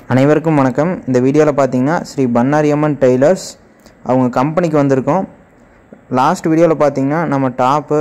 அனைவருக்கும் வணக்கம் இந்த வீடியோவில் பார்த்தீங்கன்னா ஸ்ரீ பன்னாரியம்மன் டெய்லர்ஸ் அவங்க கம்பெனிக்கு வந்திருக்கோம் லாஸ்ட் வீடியோவில் பார்த்தீங்கன்னா நம்ம டாப்பு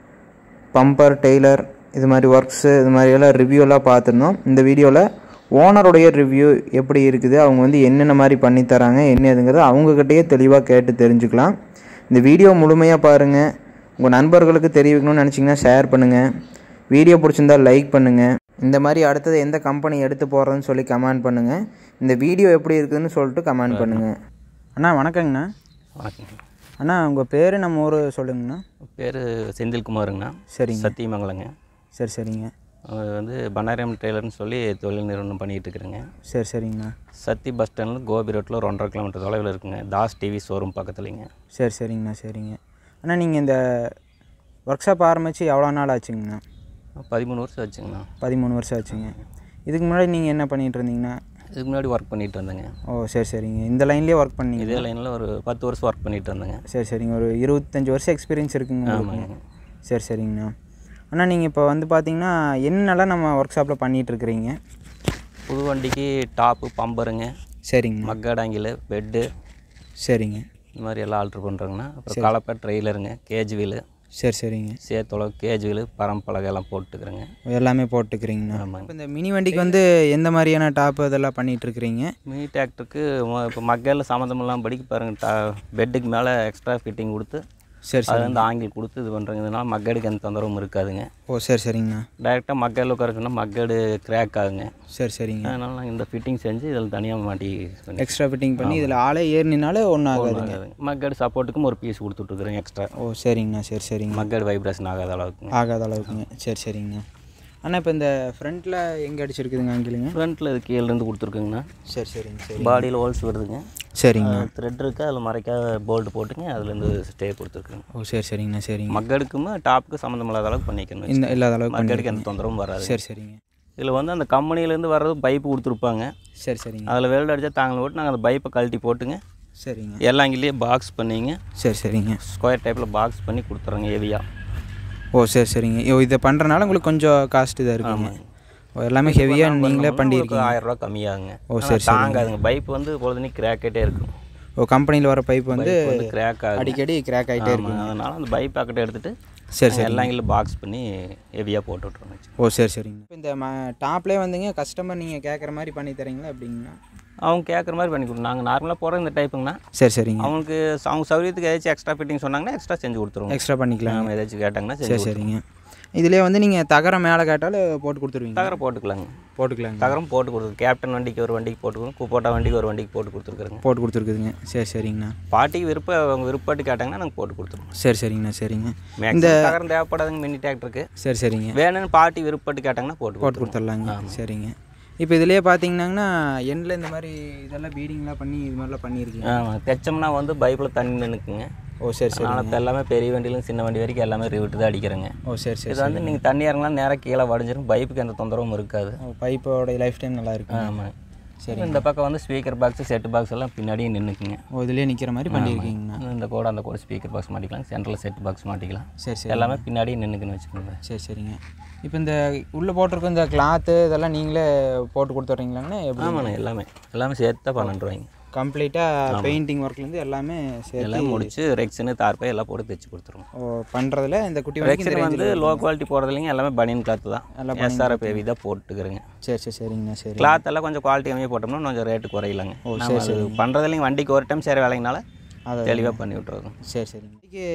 பம்பர் டெய்லர் இது மாதிரி ஒர்க்ஸு இது மாதிரி எல்லாம் ரிவ்யூ எல்லாம் பார்த்துருந்தோம் இந்த வீடியோவில் ஓனருடைய ரிவ்யூ எப்படி இருக்குது அவங்க வந்து என்னென்ன மாதிரி பண்ணி தராங்க என்ன ஏதுங்கிறத அவங்கக்கிட்டயே தெளிவாக கேட்டு தெரிஞ்சுக்கலாம் இந்த வீடியோ முழுமையாக பாருங்கள் உங்கள் நண்பர்களுக்கு தெரிவிக்கணும்னு நினச்சிங்கன்னா ஷேர் பண்ணுங்கள் வீடியோ பிடிச்சிருந்தா லைக் பண்ணுங்கள் இந்த மாதிரி அடுத்தது எந்த கம்பெனி எடுத்து போகிறதுன்னு சொல்லி கமெண்ட் பண்ணுங்கள் இந்த வீடியோ எப்படி இருக்குதுன்னு சொல்லிட்டு கமெண்ட் பண்ணுங்கள் அண்ணா வணக்கங்கண்ணா வணக்கங்க அண்ணா உங்கள் பேர் நம்ம ஊர் சொல்லுங்கண்ணா பேர் செந்தில்குமாருங்கண்ணா சரிங்க சத்தியமங்கலங்க சரி சரிங்க அவர் வந்து பன்னாரியம் டெய்லர்னு சொல்லி தொழில் நிறுவனம் பண்ணிகிட்டு இருக்கிறேங்க சரி சரிங்கண்ணா சத்தி பஸ் ஸ்டாண்டில் கோபி ரோட்டில் ஒரு ஒன்றரை கிலோமீட்டர் தொலைவில் இருக்குங்க தாஸ் டிவி ஷோரூம் பக்கத்துலேங்க சரி சரிங்கண்ணா சரிங்க அண்ணா நீங்கள் இந்த ஒர்க் ஷாப் ஆரம்பித்து எவ்வளோ நாள் ஆச்சுங்கண்ணா பதிமூணு வருஷம் ஆச்சுங்கண்ணா பதிமூணு வருஷம் ஆச்சுங்க இதுக்கு முன்னாடி நீங்கள் என்ன பண்ணிகிட்டு இருந்தீங்கண்ணா இதுக்கு முன்னாடி ஒர்க் பண்ணிட்டு இருந்தேங்க ஓ சரி சரிங்க இந்த லைன்லேயே ஒர்க் பண்ணீங்க இதே லைனில் ஒரு பத்து வருஷம் ஒர்க் பண்ணிட்டு இருந்தேங்க சரி சரிங்க ஒரு இருபத்தஞ்சி வருஷம் எக்ஸ்பீரியன்ஸ் இருக்குங்க உங்களுக்கு. ஆமாங்க சரி சரிங்கண்ணா அண்ணா நீங்கள் இப்போ வந்து பார்த்தீங்கன்னா என்னென்னலாம் நம்ம ஒர்க் ஷாப்பில் பண்ணிகிட்ருக்குறீங்க புது வண்டிக்கு டாப்பு பம்பருங்க சரிங்கண்ணா மக்காடாங்கில் பெட்டு சரிங்க இந்த மாதிரி எல்லாம் ஆல்ட்ரு பண்ணுறோங்கண்ணா அப்புறம் கலப்பை ட்ரெய்லருங்க கேஜ் வீலு சரி சரிங்க சேத்தொலை கேஜ் வீலு பரம்பலகை எல்லாம் போட்டுக்கிறேங்க எல்லாமே போட்டுக்கிறீங்கண்ணா ஆமாங்க இப்போ இந்த மினி வண்டிக்கு வந்து எந்த மாதிரியான டாப்பு இதெல்லாம் பண்ணிகிட்ருக்குறீங்க மினி டிராக்டருக்கு இப்போ மக்களில் சம்மந்தமெல்லாம் படிக்க பாருங்கள் டா பெட்டுக்கு மேலே எக்ஸ்ட்ரா ஃபிட்டிங் கொடுத்து சரி அது சரி வந்து ஆங்கில் கொடுத்து இது பண்ணுறங்க இதனால் மக்களுக்கு எந்த தொந்தரவும் இருக்காதுங்க ஓ சரி சரிங்கண்ணா டைரெக்டாக மக்கள் உட்காருக்குன்னா மக்கடு கிராக் ஆகுங்க சரி சரிங்க அதனால நாங்கள் இந்த ஃபிட்டிங் செஞ்சு இதில் தனியாக மாட்டி பண்ணி எக்ஸ்ட்ரா ஃபிட்டிங் பண்ணி இதில் ஆளே ஏறினாலே ஒன்றும் ஆகாதுங்க மக்கடு சப்போர்ட்டுக்கும் ஒரு பீஸ் கொடுத்துட்ருக்குறேங்க எக்ஸ்ட்ரா ஓ சரிங்கண்ணா சரி சரிங்க மக்கடு வைப்ரேஷன் ஆகாத அளவுக்கு ஆகாத அளவுக்குங்க சரி சரிங்கண்ணா அண்ணா இப்போ இந்த ஃப்ரண்ட்டில் எங்கே அடிச்சிருக்குதுங்க ஆங்கிலுங்க ஃப்ரண்ட்டில் இது கீழேருந்து கொடுத்துருக்குங்கண்ணா சரி சரிங்க சரி பாடியில் ஹோல்ஸ் வருதுங்க சரிங்கண்ணா த்ரெட் இருக்குது அதில் மறைக்காத போல்ட் போட்டுங்க அதுலேருந்து ஸ்டே கொடுத்துருக்குங்க ஓ சரி சரிங்கண்ணா சரிங்க மக்களுக்குமே டாப்புக்கு சம்மந்தம் இல்லாத அளவுக்கு பண்ணிக்கணும் இந்த இல்லாத அளவுக்கு மக்களுக்கு எந்த தொந்தரவும் வராது சரி சரிங்க இதில் வந்து அந்த கம்பெனிலேருந்து வர்றது பைப்பு கொடுத்துருப்பாங்க சரி சரிங்க அதில் வெல்டு அடித்தா தாங்கள் போட்டு நாங்கள் அந்த பைப்பை கழட்டி போட்டுங்க சரிங்க எல்லாம் இங்கேயே பாக்ஸ் பண்ணிங்க சரி சரிங்க ஸ்கொயர் டைப்பில் பாக்ஸ் பண்ணி கொடுத்துட்றோங்க ஹெவியாக ஓ சரி சரிங்க ஓ இதை பண்ணுறனால உங்களுக்கு கொஞ்சம் காஸ்ட் இதாக இருக்குங்க ஓ எல்லாமே ஹெவியாக நீங்களே பண்ணியிருக்கீங்க ஆயிரம் ரூபா கம்மியாகுங்க ஓ, ஆனா தாங்காதுங்க பைப் வந்து பொழுதுனி கிராக்கெட்டே இருக்கும் ஓ கம்பெனியில் வர பைப் வந்து பைப் வந்து கிராக் ஆகும் அடிக்கடி கிராக் ஆகிட்டே இருக்கு ஆமாம் அதனால் அந்த பைப் பாக்கெட்டை எடுத்துகிட்டு சரி சரி எல்லாம் இங்கே பாக்ஸ் பண்ணி ஹெவியாக போட்டு விட்ருவோங்க ஓ சரி சரிங்க இப்போ இந்த ம டாப்லேயே வந்துங்க கஸ்டமர் நீங்கள் கேட்குற மாதிரி பண்ணி தரீங்களா அப்படிங்கண்ணா அவங்க கேட்குற மாதிரி பண்ணி கொடுங்க நாங்கள் நார்மலாக போகிற இந்த டைப்புங்கண்ணா சரி சரிங்க அவங்களுக்கு அவங்க சௌகரியத்துக்கு ஏதாச்சும் எக்ஸ்ட்ரா ஃபிட்டிங் சொன்னாங்கன்னா எக்ஸ்ட்ரா செஞ்சு கொடுத்துருவோம் எக்ஸ்ட்ரா பண்ணிக்கலாம் நம்ம ஏதாச்சும் கேட்டாங்கன்னா செஞ்சு சரி சரிங்க இதுலேயே வந்து நீங்கள் தகரம் மேலே கேட்டாலும் போட்டு கொடுத்துருவீங்க தகரம் போட்டுக்கலாங்க போட்டுக்கலாங்க தகரம் போட்டு கொடுத்துரு கேப்டன் வண்டிக்கு ஒரு வண்டிக்கு போட்டுக்கிறோம் குப்போட்டா வண்டிக்கு ஒரு வண்டிக்கு போட்டு கொடுத்துருக்குறோங்க போட்டு கொடுத்துருக்குதுங்க சரி சரிங்கண்ணா பாட்டிக்கு விருப்பம் அவங்க விருப்பப்பட்டு கேட்டாங்கன்னா நாங்கள் போட்டு கொடுத்துருவோம் சரி சரிங்கண்ணா சரிங்க மேக்ஸிமம் தகரம் தேவைப்படாதுங்க மினி டிராக்டருக்கு சரி சரிங்க வேணும்னு பாட்டி விருப்பப்பட்டு கேட்டாங்கன்னா போட்டு போட்டு கொடுத்துருவோம் கொடுத்துர்லாங்க சரிங்க இப்போ இதுலேயே பார்த்தீங்கன்னாங்கன்னா எண்டில் இந்த மாதிரி இதெல்லாம் பீடிங்லாம் பண்ணி இது மாதிரிலாம் பண்ணியிருக்கீங்க ஆமாம் தைச்சோம்னா வந்து பைப்பில் தண்ணி நின்றுக்குங்க ஓ சரி சரி அதனால் இப்போ எல்லாமே பெரிய வண்டியிலும் சின்ன வண்டி வரைக்கும் எல்லாமே ரிவிட்டு தான் அடிக்கிறேங்க ஓ சரி சரி இது வந்து நீங்கள் தண்ணி இறங்கலாம் நேராக கீழே வடிஞ்சிரும் பைப்புக்கு எந்த தொந்தரவும் இருக்காது ஓ பைப்போட லைஃப் டைம் நல்லா இருக்கு ஆமாம் சரி இந்த பக்கம் வந்து ஸ்பீக்கர் பாக்ஸ் செட்டு பாக்ஸ் எல்லாம் பின்னாடியே நின்றுக்குங்க ஓ இதுலேயே நிற்கிற மாதிரி பண்ணியிருக்கீங்கண்ணா இந்த கூட அந்த கூட ஸ்பீக்கர் பாக்ஸ் மாட்டிக்கலாம் சென்ட்ரல் செட் பாக்ஸ் மாட்டிக்கலாம் சரி சரி எல்லாமே பின்னாடியே நின்றுக்குன்னு வச்சுக்கோங்க சரி சரிங்க இப்போ இந்த உள்ளே போட்டிருக்க இந்த கிளாத்து இதெல்லாம் நீங்களே போட்டு கொடுத்துட்றீங்களாங்கண்ணா எப்படி ஆமாண்ணே எல்லாமே எல்லாமே சேர்த்து தான் பன்னெண்டு ரூபாய்ங்க கம்ப்ளீட்டாக பெயிண்டிங் ஒர்க்லேருந்து எல்லாமே சேர்த்து எல்லாம் முடிச்சு ரெக்ஸனு தார்பை எல்லாம் போட்டு தைச்சு கொடுத்துருவோம் ஓ பண்ணுறதுல இந்த குட்டி வரைக்கும் ரெக்ஸன் வந்து லோ குவாலிட்டி போடுறதுலைங்க எல்லாமே பனியன் கிளாத் தான் எஸ்ஆர்எஃப் ஹெவி தான் போட்டுக்கிறேங்க சரி சரி சரிங்கண்ணா சரி கிளாத் எல்லாம் கொஞ்சம் குவாலிட்டி கம்மியாக போட்டோம்னா கொஞ்சம் ரேட்டு குறையலாங்க நம்ம அது பண்ணுறதுலைங்க வண்டிக்கு ஒரு டைம் சேர வேலைங்கனால அதை தெளிவாக பண்ணி விட்டுறோம் சரி சரிங்க இதுக்கு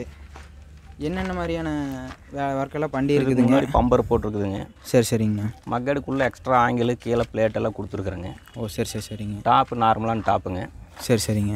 என்னென்ன மாதிரியான ஒர்க்கெல்லாம் பண்ணி இதுக்கு இருக்குதுங்க முன்னாடி பம்பர் போட்டிருக்குதுங்க சரி சரிங்கண்ணா மக்களுக்குள்ளே எக்ஸ்ட்ரா ஆங்கிள் கீழே பிளேட் எல்லாம் கொடுத்துருக்குறேங்க ஓ சரி சரி சரிங்க டாப்பு நார்மலான டாப்புங்க சரி சரிங்க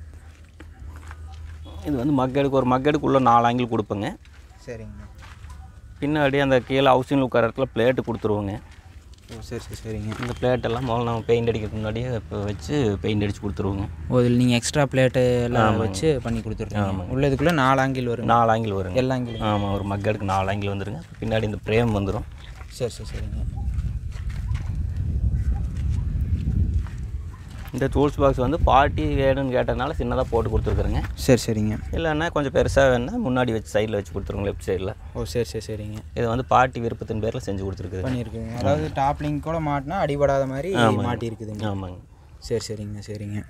இது வந்து மக்களுக்கு ஒரு மக்களுக்குள்ளே நாலு ஆங்கிள் கொடுப்பேங்க சரிங்கண்ணா பின்னாடி அந்த கீழே ஹவுசிங் உட்கார இடத்துல பிளேட்டு கொடுத்துருவோங்க ஓ சரி சரி சரிங்க இந்த பிளேட் எல்லாம் முதல்ல நம்ம பெயிண்ட் அடிக்கிறதுக்கு முன்னாடியே இப்போ வச்சு பெயிண்ட் அடிச்சு கொடுத்துருவோங்க ஓ இதில் நீங்கள் எக்ஸ்ட்ரா பிளேட்டு எல்லாம் வச்சு பண்ணி கொடுத்துருக்கீங்க உள்ளதுக்குள்ளே நாலு ஆங்கிள் வருங்க நாலு ஆங்கிள் வருங்க எல்லா ஆங்கிலும் ஆமாம் ஒரு மக்களுக்கு நாலு ஆங்கிள் வந்துருங்க பின்னாடி இந்த ஃப்ரேம் வந்துடும் சரி சரி சரிங்க இந்த டூல்ஸ் பாக்ஸ் வந்து பார்ட்டி வேணும்னு கேட்டதுனால சின்னதாக போட்டு கொடுத்துருக்குறேங்க சரி சரிங்க இல்லைன்னா கொஞ்சம் பெருசாக வேணா முன்னாடி வச்சு சைடில் வச்சு கொடுத்துருங்க லெஃப்ட் சைடில் ஓ சரி சரி சரிங்க இது வந்து பார்ட்டி விருப்பத்தின் பேரில் செஞ்சு கொடுத்துருக்குது பண்ணியிருக்குங்க அதாவது டாப் லிங்க் கூட மாட்டினா அடிபடாத மாதிரி மாட்டியிருக்குதுங்க ஆமாங்க சரி சரிங்க சரிங்க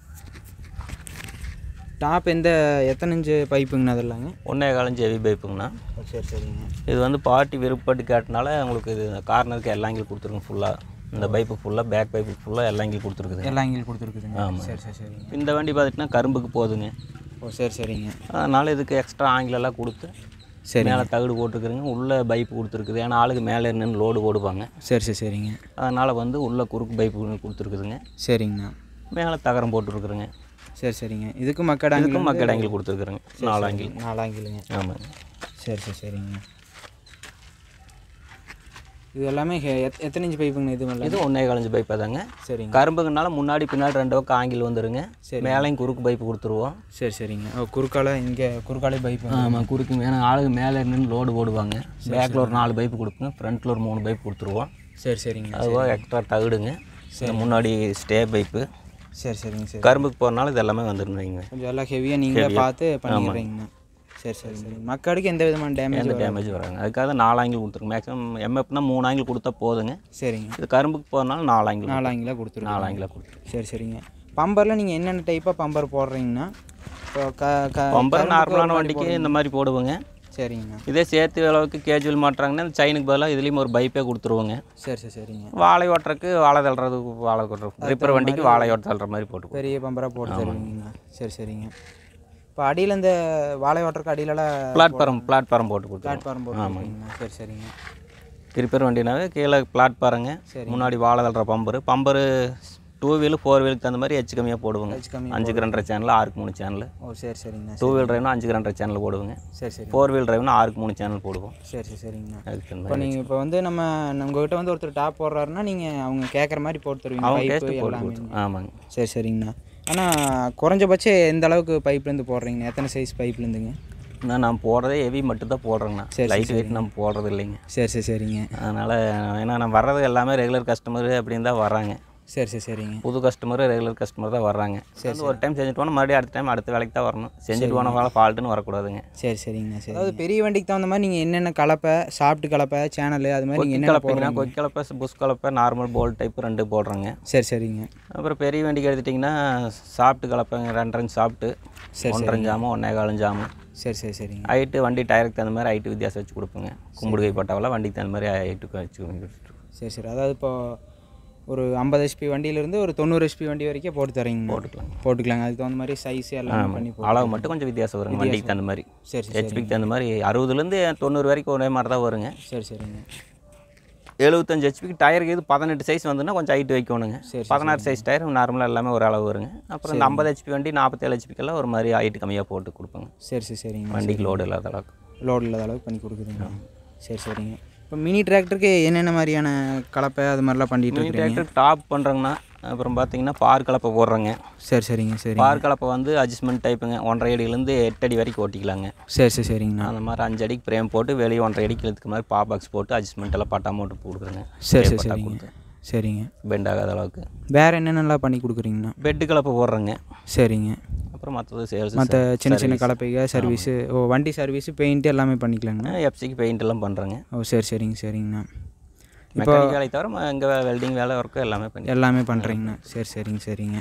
டாப் எந்த எத்தனை இன்ச்சு பைப்புங்கண்ணா அதெல்லாங்க ஒன்றே காலஞ்சு ஹெவி பைப்புங்கண்ணா ஓ சரி சரிங்க இது வந்து பார்ட்டி விருப்பப்பட்டு கேட்டனால உங்களுக்கு இது கார்னருக்கு எல்லாங்கில் கொடுத்துருங்க ஃபுல்லாக இந்த பைப்பு ஃபுல்லாக பேக் பைப்பு ஃபுல்லாக எல்லாங்கில் கொடுத்துருக்குது எல்லா இங்கிலும் கொடுத்துருக்குதுங்க சரி சரி சரிங்க இந்த வண்டி பார்த்துட்டிங்கன்னா கரும்புக்கு போகுதுங்க ஓ சரி சரிங்க அதனால் இதுக்கு எக்ஸ்ட்ரா ஆங்கிலெல்லாம் கொடுத்து சரி மேலே தகடு போட்டுருக்குறங்க உள்ளே பைப்பு கொடுத்துருக்குது ஏன்னா ஆளுக்கு மேலே நின்று லோடு போடுவாங்க சரி சரி சரிங்க அதனால் வந்து உள்ளே குறுக்கு பைப்பு கொடுத்துருக்குதுங்க சரிங்கண்ணா மேலே தகரம் போட்டுருக்குறேங்க சரி சரிங்க இதுக்கு மக்கள் இதுக்கும் மக்கள் ஆங்கில் கொடுத்துருக்குறேங்க நாலு ஆங்கில் நாலாங்கிலுங்க ஆமாங்க சரி சரி சரிங்க இது எல்லாமே ஹெ- எத்- எத்தனை இன்ச் பைப்புங்க இது மேலே இது ஒன்றே காலஞ்சு பைப்பு தாங்க சரிங்க கரும்புங்கனால முன்னாடி பின்னாடி ரெண்டு பக்கம் ஆங்கில் வந்துருங்க மேலேயும் குறுக்கு பைப்பு கொடுத்துருவோம் சரி சரிங்க ஓ குறுக்கால இங்கே குறுக்காலே பைப்பு ஆமாம் குறுக்கு ஏன்னா ஆளுக்கு மேலே நின்று லோடு போடுவாங்க பேக்கில் ஒரு நாலு பைப்பு கொடுப்போங்க ஃப்ரண்ட்டில் ஒரு மூணு பைப்பு கொடுத்துருவோம் சரி சரிங்க அதுவாக எக்ஸ்ட்ரா தகுடுங்க இந்த முன்னாடி ஸ்டே பைப்பு சரி சரிங்க சரி கரும்புக்கு போகிறனால இது எல்லாமே வந்துருந்தீங்க கொஞ்சம் எல்லாம் ஹெவியாக நீங்களே பார்த்து பண்ணிடுறீங்கண்ணா சரி சரி சரி மக்களுக்கு எந்த விதமான டேமேஜ் எந்த டேமேஜ் வராங்க அதுக்காக நாலு ஆங்கிள் கொடுத்துருங்க மேக்ஸிமம் எம்எஃப்னா மூணு ஆங்கிள் கொடுத்தா போதுங்க சரிங்க இது கரும்புக்கு போகிறனால நாலு ஆங்கிள் நாலாங்கிலாக கொடுத்துருங்க நாலு ஆங்கிளாக கொடுத்துருங்க சரி சரிங்க பம்பரில் நீங்கள் என்னென்ன டைப்பாக பம்பர் போடுறீங்கன்னா இப்போ க க பம்பர் நார்மலான வண்டிக்கு இந்த மாதிரி போடுவோங்க சரிங்கண்ணா இதே சேர்த்து அளவுக்கு கேஜுவல் மாட்டுறாங்கன்னா இந்த செயினுக்கு பதிலாக இதுலேயும் ஒரு பைப்பே கொடுத்துருவோங்க சரி சரி சரிங்க வாழை ஓட்டுறதுக்கு வாழை தள்ளுறதுக்கு வாழை ஓட்டுறது ரிப்பர் வண்டிக்கு வாழை ஓட்ட தள்ளுற மாதிரி போட்டு பெரிய பம்பராக போட்டு தருவீங்கண்ணா சரி சரிங்க இப்போ அடியில் இந்த வாழை ஓட்டருக்கு அடியிலலாம் பிளாட்ஃபாரம் பிளாட்ஃபாரம் போட்டு கொடுத்துருவோம் பிளாட்ஃபார்ம் போட்டுருக்கீங்கண்ணா சரி சரிங்க ரிப்பேர் வண்டினாவே கீழே பிளாட்ஃபாரங்க முன்னாடி வாழை தள்ளுற bumper bumper two wheel four வீலுக்கு தகுந்த மாதிரி எச்சு கம்மியாக போடுவோங்க ஹெச் கம்மி அஞ்சுக்கு ரெண்டரை சேனல் ஆறுக்கு மூணு சேனல் ஓ சரி சரிங்கண்ணா டூ வீல் டிரைவ்னா அஞ்சுக்கு ரெண்டரை சேனல் போடுவோங்க சரி சரி ஃபோர் வீல் டிரைவ்னா ஆறுக்கு மூணு சேனல் போடுவோம் சரி சரி சரிங்கண்ணா அதுக்கு தகுந்த இப்போ மாதிரி நீங்கள் இப்போ வந்து நம்ம உங்ககிட்ட வந்து ஒருத்தர் டாப் போடுறாருன்னா நீங்கள் அவங்க கேட்குற மாதிரி போட்டு தருவீங்க அவங்க பைப்பு டேஸ்ட்டு போட்டு எல்லாமே கொடுத்துருவோம் ஆமாங்க சரி சரிங்கண்ணா ஆனால் குறைஞ்சபட்சம் எந்த அளவுக்கு பைப்லேருந்து போடுறீங்கண்ணா எத்தனை சைஸ் பைப்லேருந்துங்க நான் நான் போடுறதே ஹெவி மட்டும் தான் போடுறேங்கண்ணா லைட் வெயிட் நம்ம போடுறது இல்லைங்க சரி சரி சரிங்க அதனால் ஏன்னா நான் வர்றது எல்லாமே ரெகுலர் கஸ்டமர் அப்படின்னு தான் வர்றாங்க சரி சரி சரிங்க புது கஸ்டமர் ரெகுலர் கஸ்டமர் தான் வர்றாங்க சரி ஒரு டைம் செஞ்சுட்டு போனால் மறுபடியும் அடுத்த டைம் அடுத்த வேலைக்கு தான் வரணும் செஞ்சுட்டு போன வேலை ஃபால்ட்டுன்னு வரக்கூடாதுங்க சரி சரிங்கண்ணா சரி அதாவது பெரிய வண்டிக்கு தகுந்த மாதிரி நீங்கள் என்னென்ன கலப்பை சாப்பிட்டு கலப்பை சேனல் அது மாதிரி நீங்கள் என்னென்ன கலப்பைங்கன்னா கொக்கி கலப்பை புஷ் கலப்பை நார்மல் போல் டைப் ரெண்டு போடுறோங்க சரி சரிங்க அப்புறம் பெரிய வண்டிக்கு எடுத்துட்டிங்கன்னா சாப்பிட்டு கலப்பைங்க ரெண்டரை இன்ச் சாப்பிட்டு ஒன்றரை ஜாமும் ஒன்றே காலம் ஜாமும் சரி சரி சரிங்க ஹைட்டு வண்டி டயருக்கு தகுந்த மாதிரி ஹைட்டு வித்தியாசம் வச்சு கொடுப்போங்க கும்பிடுகை பட்டாவெல்லாம் வண்டிக்கு தகுந்த மாதிரி ஹைட்டுக்கு வச்சு கொடுத்துருவோம். சரி சரி அதாவது இப்போ ஒரு ஐம்பது ஹெச்பி வண்டியிலேருந்து ஒரு தொண்ணூறு ஹெச்பி வண்டி வரைக்கும் போட்டு தரீங்க போட்டுக்கலாம் போட்டுக்கலாங்க அதுக்கு தகுந்த மாதிரி சைஸ் எல்லாம் பண்ணி போ அளவு மட்டும் கொஞ்சம் வித்தியாசம் வருங்க வண்டிக்கு தகுந்த மாதிரி சரி சரி ஹெச்பிக்கு தகுந்த மாதிரி அறுபதுலேருந்து தொண்ணூறு வரைக்கும் ஒரே மாதிரி தான் வருங்க சரி சரிங்க எழுபத்தஞ்சு ஹெச்பிக்கு டயருக்கு இது பதினெட்டு சைஸ் வந்துன்னா கொஞ்சம் ஹைட் வைக்கணுங்க சரி, பதினாறு சைஸ் டயர் நார்மலாக எல்லாமே ஒரு அளவு வருங்க அப்புறம் இந்த ஐம்பது ஹெச்பி வண்டி நாற்பத்தேழு ஹெச்பிக்கெல்லாம் ஒரு மாதிரி ஹைட் கம்மியாக போட்டு கொடுப்போங்க சரி சரி சரிங்க வண்டிக்கு லோடு இல்லாத அளவுக்கு லோடு இல்லாத அளவுக்கு பண்ணி கொடுக்குதுங்க சரி சரிங்க இப்போ மினி டிராக்டருக்கு என்னென்ன மாதிரியான கலப்பை அது மாதிரிலாம் பண்ணிட்டு மினி இருக்கிறீங்க டிராக்டர் டாப் பண்ணுறோங்கன்னா அப்புறம் பார்த்தீங்கன்னா பார் கலப்பை போடுறோங்க சரி சரிங்க சரி பார் கலப்பை வந்து அட்ஜஸ்ட்மெண்ட் டைப்புங்க ஒன்றரை அடியிலேருந்து எட்டு அடி வரைக்கும் ஓட்டிக்கலாங்க சரி சரி சரிங்கண்ணா அந்த மாதிரி அஞ்சு அடிக்கு பிரேம் போட்டு வெளியே ஒன்றரை அடிக்கு இழுத்துக்க மாதிரி பா பாக்ஸ் போட்டு அட்ஜஸ்ட்மெண்ட் எல்லாம் பட்டா போட்டு கொடுக்குறேங்க சரி சரி பட்டா சரிங்க கொடுத்து சரிங்க பெண்ட் ஆகாத அளவுக்கு வேறு என்னென்னலாம் பண்ணி கொடுக்குறீங்கண்ணா பெட்டு கலப்பை போடுறேங்க சரிங்க அப்புறம் மற்றது சேல்ஸ் மற்ற சின்ன சின்ன கலப்பைங்க சர்வீஸு ஓ வண்டி சர்வீஸு பெயிண்ட் எல்லாமே பண்ணிக்கலாங்கண்ணா எஃப்சிக்கு பெயிண்ட் எல்லாம் பண்ணுறேங்க ஓ சரி சரிங்க சரிங்கண்ணா மெக்கானிக் வேலை தவிர எங்கே வெல்டிங் வேலை ஒர்க்கு எல்லாமே பண்ணி எல்லாமே பண்ணுறீங்கண்ணா சரி சரிங்க சரிங்க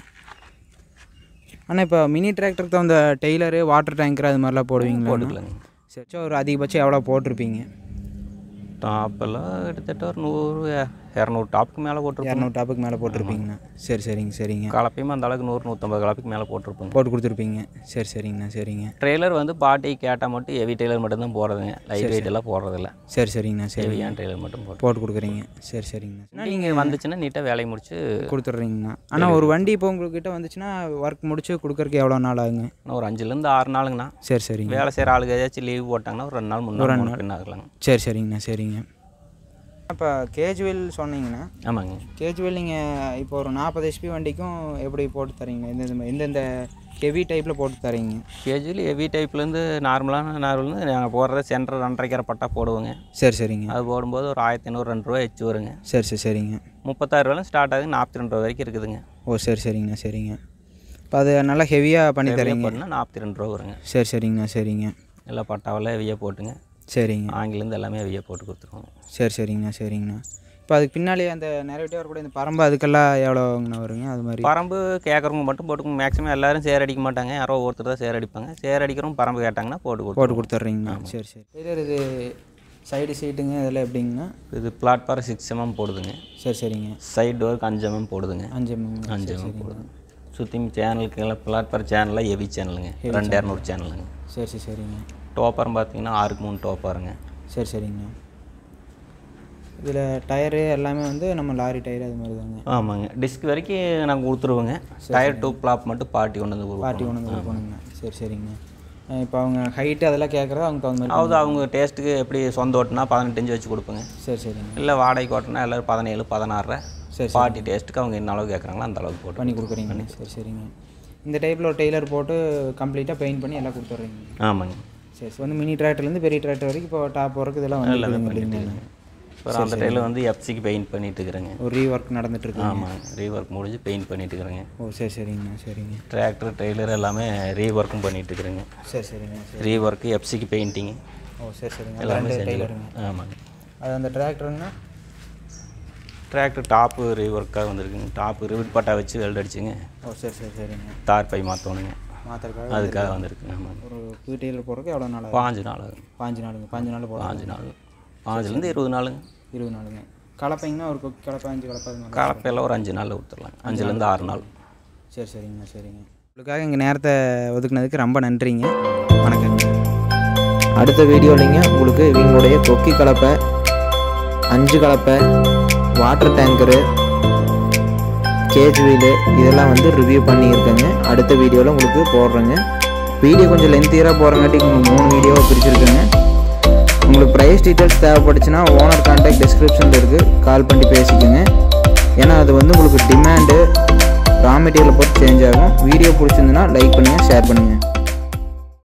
அண்ணா இப்போ மினி டிராக்டருக்கு தகுந்த டெய்லரு வாட்டர் டேங்கர் அது மாதிரிலாம் போடுவீங்களா போட்டுக்கலாங்க சரி சரி, ஒரு அதிகபட்சம் எவ்வளோ போட்டிருப்பீங்க டாப்பெல்லாம் கிட்டத்தட்ட ஒரு நூறு இரநூறு டாப்புக்கு மேலே போட்டிருப்போம் இரநூறு டாப்புக்கு மேலே போட்டிருப்பீங்கண்ணா சரி சரிங்க சரிங்க கலப்பையும் அந்த அளவுக்கு நூறு நூற்றம்பது கலப்புக்கு மேலே போட்டிருப்போங்க போட்டு கொடுத்துருப்பீங்க சரி சரிங்கண்ணா சரிங்க ட்ரெய்லர் வந்து பாட்டி கேட்டால் மட்டும் ஹெவி டெய்லர் மட்டும்தான் போடுறதுங்க லைட் வெயிட் எல்லாம் போடுறதில்ல சரி சரிங்கண்ணா சரி ஹெவியான டெய்லர் மட்டும் போடுறோம் போட்டு கொடுக்குறீங்க சரி சரிங்கண்ணா நீங்கள் வந்துச்சுன்னா நீட்டாக வேலையை முடிச்சு கொடுத்துட்றீங்கண்ணா ஆனால் ஒரு வண்டி இப்போ உங்கள்கிட்ட வந்துச்சுன்னா ஒர்க் முடிச்சு கொடுக்கறக்கு எவ்வளோ நாள் ஆகுங்க இன்னும் ஒரு அஞ்சுலேருந்து ஆறு நாளுங்கண்ணா சரி சரிங்க வேலை செய்கிற ஆளுக்கு ஏதாச்சும் லீவ் போட்டாங்கன்னா ஒரு ரெண்டு நாள் மூணு நாள் மூணு பின்ன ஆகலாங்க சரி சரிங்கண்ணா சரிங்க இப்போ கேஜுவல் சொன்னீங்கன்னா ஆமாங்க கேஜுவல் நீங்கள் இப்போ ஒரு நாற்பது ஹெச்பி வண்டிக்கும் எப்படி போட்டு தரீங்க எந்தெந்த எந்தெந்த ஹெவி டைப்பில் போட்டு தரீங்க கேஜுவலி ஹெவி டைப்லேருந்து நார்மலான நார்மல்ந்து நாங்கள் போடுறது சென்டர் ரெண்டரைக்கிற பட்டா போடுவோங்க சரி சரிங்க அது போடும்போது ஒரு ஆயிரத்தி ஐநூறு ரெண்டு ரூபா எச்சு வருங்க சரி சரி சரிங்க முப்பத்தாயிரம் ரூபாயும் ஸ்டார்ட் ஆகுது நாற்பத்தி ரெண்டு ரூபா வரைக்கும் இருக்குதுங்க ஓ சரி சரிங்கண்ணா சரிங்க இப்போ அது நல்லா ஹெவியாக பண்ணி தரீங்க போட்டுனா நாற்பத்தி ரெண்டு ரூபா வருங்க சரி சரிங்கண்ணா சரிங்க எல்லாம் பட்டாவெல்லாம் ஹெவியாக போட்டுங்க சரிங்க ஆங்கிலேருந்து எல்லாமே ஹெவியாக போட்டு கொடுத்துருவோம் சரி சரிங்கண்ணா சரிங்கண்ணா இப்போ அதுக்கு பின்னாடி அந்த நிறைய வரக்கூடிய இந்த பரம்பு அதுக்கெல்லாம் எவ்வளோங்கண்ணா வருங்க அது மாதிரி பரம்பு கேட்குறவங்க மட்டும் போட்டு மேக்ஸிமம் எல்லாரும் சேர் அடிக்க மாட்டாங்க யாரோ ஒருத்தர் தான் சேர் அடிப்பாங்க சேர் அடிக்கிறவங்க பரம்பு கேட்டாங்கன்னா போட்டு கொடுப்போம் போட்டு கொடுத்துட்றீங்கண்ணா சரி சரி டெய்லர் இது சைடு சீட்டுங்க இதெல்லாம் எப்படிங்கண்ணா இது பிளாட்ஃபாரம் சிக்ஸ் எம்எம் போடுதுங்க சரி சரிங்க சைடு டோருக்கு அஞ்சு எம்எம் போடுதுங்க அஞ்சு mm. அஞ்சு எம்எம் போடுது சுற்றி சேனலுக்கு எல்லாம் பிளாட்ஃபார் சேனலில் ஹெவி சேனலுங்க ரெண்டு இரநூறு சேனலுங்க சரி சரி சரிங்க டோப்பரம் பார்த்தீங்கன்னா ஆறுக்கு மூணு டோப்பருங்க சரி சரிங்க இதில் டயரு எல்லாமே வந்து நம்ம லாரி டயர் அது மாதிரி தாங்க ஆமாங்க டிஸ்க் வரைக்கும் நாங்கள் கொடுத்துருவோங்க டயர் டூ பிளாப் மட்டும் பார்ட்டி கொண்டு வந்து கொடுப்போம் பாட்டி கொண்டு வந்து கொடுக்கணுங்க சரி சரிங்க அஹ் இப்போ அவங்க ஹைட்டு அதெல்லாம் கேட்குறது அவங்க தகுந்த மாதிரி அதாவது அவங்க டேஸ்ட்டுக்கு எப்படி சொந்த ஓட்டுனா பதினெட்டு இன்ச்சு வச்சு கொடுப்போங்க சரி சரிங்க இல்லை வாடகைக்கு ஓட்டினா எல்லோரும் பதினேழு பதினாறு சரி பார்ட்டி டேஸ்ட்டுக்கு அவங்க என்ன அளவு கேட்குறாங்களோ அந்த அளவுக்கு போட்டு பண்ணி கொடுக்குறீங்க சரி சரிங்க இந்த டைப்பில் ஒரு டெய்லர் போட்டு கம்ப்ளீட்டாக பெயிண்ட் பண்ணி எல்லாம் கொடுத்துட்றீங்க ஆமாங்க சரி சரி வந்து மினி டிராக்டர்லேருந்து பெரிய டிராக்டர் வரைக்கும் இப்போ டாப் ஒர்க்கு இதெல்லாம் வந்து இல்லைங்க இப்போ அந்த டைலில் வந்து எஃப்சிக்கு பெயிண்ட் பண்ணிட்டு இருக்கிறேங்க ஒரு ரீ ஒர்க் நடந்துட்டுருக்கு ஆமாங்க ரீஒர்க் முடிஞ்சு பெயிண்ட் பண்ணிட்டு இருக்கிறேங்க ஓ சரி சரிங்கண்ணா சரிங்க டிராக்டர் ட்ரெய்லர் எல்லாமே ரீஒர்க்கும் பண்ணிட்டு இருக்கிறேங்க சரி சரிங்க சரி ரீஒர்க்கு எஃப்சிக்கு பெயிண்டிங் ஓ சரி சரிங்க அது எல்லாமே ரெண்டு செஞ்சு டெய்லருங்க ஆமாங்க அது அந்த டிராக்டருங்கண்ணா டிராக்டர் டாப்பு ரீஒர்க்காக வந்திருக்குங்க டாப்பு ரிவிட் பட்டா வச்சு வெல்ட் அடிச்சுங்க ஓ சரி சரி சரிங்க தார் பை மாற்றணுங்க மாத்திரக்காக அதுக்காக வந்திருக்குங்க ஆமாங்க ஒரு புது டெய்லர் போடுறதுக்கு எவ்வளோ நாள் ஆகும் பாஞ்சு நாள் ஆகுங்க பாஞ்சு நாளுங்க பாஞ்சு நாள் போடலாம் பாஞ்சு நாள் பாஞ்சுலேருந்து இருபது நாளுங்க இருபது நாளுங்க கலப்பைங்கன்னா ஒரு கொக்கி கலப்பை அஞ்சு கலப்பை அது மாதிரி கலப்பையில் ஒரு அஞ்சு நாளில் கொடுத்துடலாம் அஞ்சுலேருந்து ஆறு நாள் சரி சரிங்கண்ணா சரிங்க உங்களுக்காக எங்கள் நேரத்தை ஒதுக்குனதுக்கு ரொம்ப நன்றிங்க வணக்கங்க அடுத்த வீடியோலிங்க உங்களுக்கு இவங்களுடைய கொக்கி கலப்பை அஞ்சு கலப்பை வாட்டர் டேங்கரு கேஜ் வீலு இதெல்லாம் வந்து ரிவ்யூ பண்ணியிருக்கேங்க அடுத்த வீடியோவில் உங்களுக்கு போடுறேங்க வீடியோ கொஞ்சம் லென்த்தியராக போகிறங்காட்டி உங்களுக்கு மூணு வீடியோவாக பிரிச்சிருக்கேங்க உங்களுக்கு ப்ரைஸ் டீட்டெயில்ஸ் தேவைப்பட்டுச்சுன்னா ஓனர் கான்டாக்ட் டிஸ்கிரிப்ஷனில் இருக்குது கால் பண்ணி பேசிக்கோங்க ஏன்னா அது வந்து உங்களுக்கு டிமாண்டு ரா மெட்டீரியலை பொறுத்து சேஞ்ச் ஆகும் வீடியோ பிடிச்சிருந்துன்னா லைக் பண்ணுங்கள் ஷேர் பண்ணுங்கள்